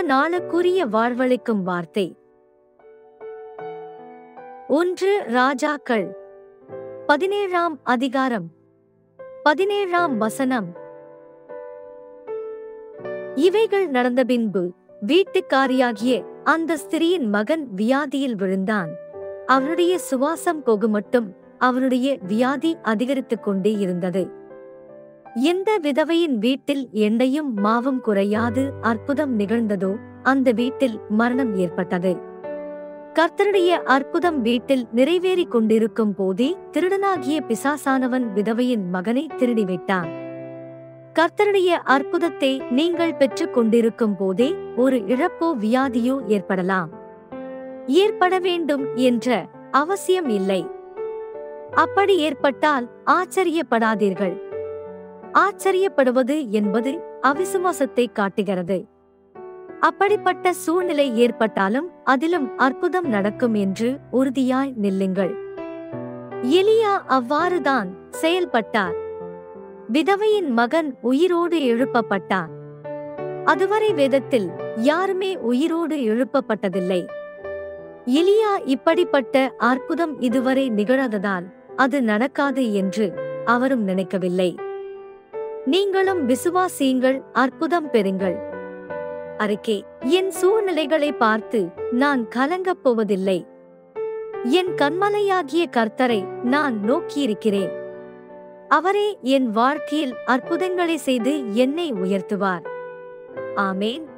நாளுக்குரிய வாழ்வளிக்கும் வார்த்தை ஒன்று ராஜாக்கள் பதினேழாம் அதிகாரம் பதினேழாம் வசனம் இவைகள் நடந்த பின்பு வீட்டுக்காரியாகிய அந்த ஸ்திரியின் மகன் வியாதியில் விழுந்தான் அவனுடைய சுவாசம் போகுமட்டும் அவனுடைய வியாதி அதிகரித்துக் கொண்டே இருந்தது எந்த விதவையின் வீட்டில் எண்ணெயும் மாவும் குறையாது அற்புதம் நிகழ்ந்ததோ அந்த வீட்டில் மரணம் ஏற்பட்டது கர்த்தருடைய அற்புதம் வீட்டில் நிறைவேறிக் கொண்டிருக்கும் போதே திருடனாகிய பிசாசானவன் விதவையின் மகனை திருடிவிட்டான் கர்த்தருடைய அற்புதத்தை நீங்கள் பெற்றுக் கொண்டிருக்கும் போதே ஒரு இழப்போ வியாதியோ ஏற்படலாம் ஏற்பட வேண்டும் என்ற அவசியம் இல்லை அப்படி ஏற்பட்டால் ஆச்சரியப்படாதீர்கள் ஆச்சரியப்படுவது என்பது அவிசுவாசத்தை காட்டுகிறது அப்படிப்பட்ட சூழ்நிலை ஏற்பட்டாலும் அதிலும் அற்புதம் நடக்கும் என்று உறுதியாய் நில்லுங்கள் எலியா அவ்வாறுதான் செயல்பட்டார் விதவையின் மகன் உயிரோடு எழுப்பப்பட்டான் அதுவரை வேதத்தில் யாருமே உயிரோடு எழுப்பப்பட்டதில்லை எலியா இப்படிப்பட்ட அற்புதம் இதுவரை நிகழாததால் அது நடக்காது என்று அவரும் நினைக்கவில்லை நீங்களும் விசுவாசியுங்கள் அற்புதம் பெறுங்கள் அறிக்கை என் சூழ்நிலைகளை பார்த்து நான் கலங்கப் போவதில்லை என் கண்மலையாகிய கர்த்தரை நான் நோக்கியிருக்கிறேன் அவரே என் வாழ்க்கையில் அற்புதங்களை செய்து என்னை உயர்த்துவார் ஆமேன்